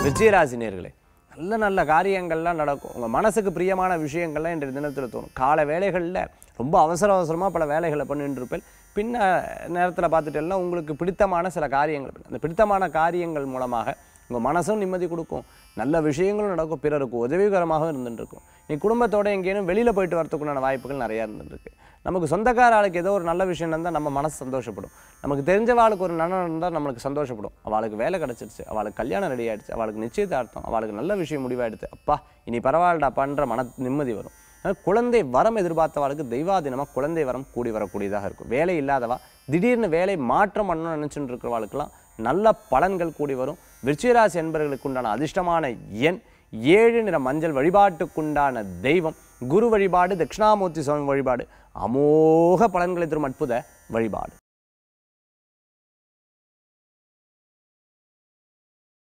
விஜயராசினியர்களே நல்ல நல்ல காரியங்கள்லாம் நடக்கும் உங்கள் மனசுக்கு பிரியமான விஷயங்கள்லாம் இன்றைய தினத்தில் தோணும் காலை வேலைகளில் ரொம்ப அவசர அவசரமாக பல வேலைகளை பண்ணிட்டு இருப்பேன் பின்ன நேரத்தில் பார்த்துட்டேன்னா உங்களுக்கு பிடித்தமான சில காரியங்கள் இருக்கு. அந்த பிடித்தமான காரியங்கள் மூலமாக உங்கள் மனசும் நிம்மதி கொடுக்கும் நல்ல விஷயங்களும் நடக்கும் பிறருக்கு உதவிகரமாக இருந்துட்டு இருக்கும் நீ குடும்பத்தோட எங்கேயும் வெளியில் போயிட்டு வரதுக்குண்டான வாய்ப்புகள் நிறையா இருந்துருக்கு நமக்கு சொந்தக்கார ஆளுக்கு ஏதோ ஒரு நல்ல விஷயம் இருந்தால் நம்ம மனசு சந்தோஷப்படும் நமக்கு தெரிஞ்சவாளுக்கு ஒரு நன்மை இருந்தால் நம்மளுக்கு சந்தோஷப்படும் அவளுக்கு வேலை கிடச்சிருச்சு அவளுக்கு கல்யாணம் ரெடி ஆயிடுச்சு அவளுக்கு நிச்சயதார்த்தம் அவளுக்கு நல்ல விஷயம் முடிவாயிடுச்சு அப்பா இனி பரவாயில்லடா பண்ற மன நிம்மதி வரும் அதனால குழந்தை வரம் எதிர்பார்த்தவாளுக்கு தெய்வாதீனமாக குழந்தை வரம் கூடி வரக்கூடியதாக இருக்கும் வேலை இல்லாதவா திடீர்னு வேலை மாற்றம் பண்ணணும்னு நினச்சிட்டு இருக்கிறவாளுக்கெல்லாம் நல்ல பலன்கள் கூடி வரும் விருச்சிகராசி என்பவர்களுக்கு உண்டான அதிர்ஷ்டமான எண் ஏழு நிற மஞ்சள் வழிபாட்டுக்குண்டான தெய்வம் குரு வழிபாடு தட்சிணாமூர்த்தி சுவாமி வழிபாடு அமோக பலன்களை தரும் அற்புத வழிபாடு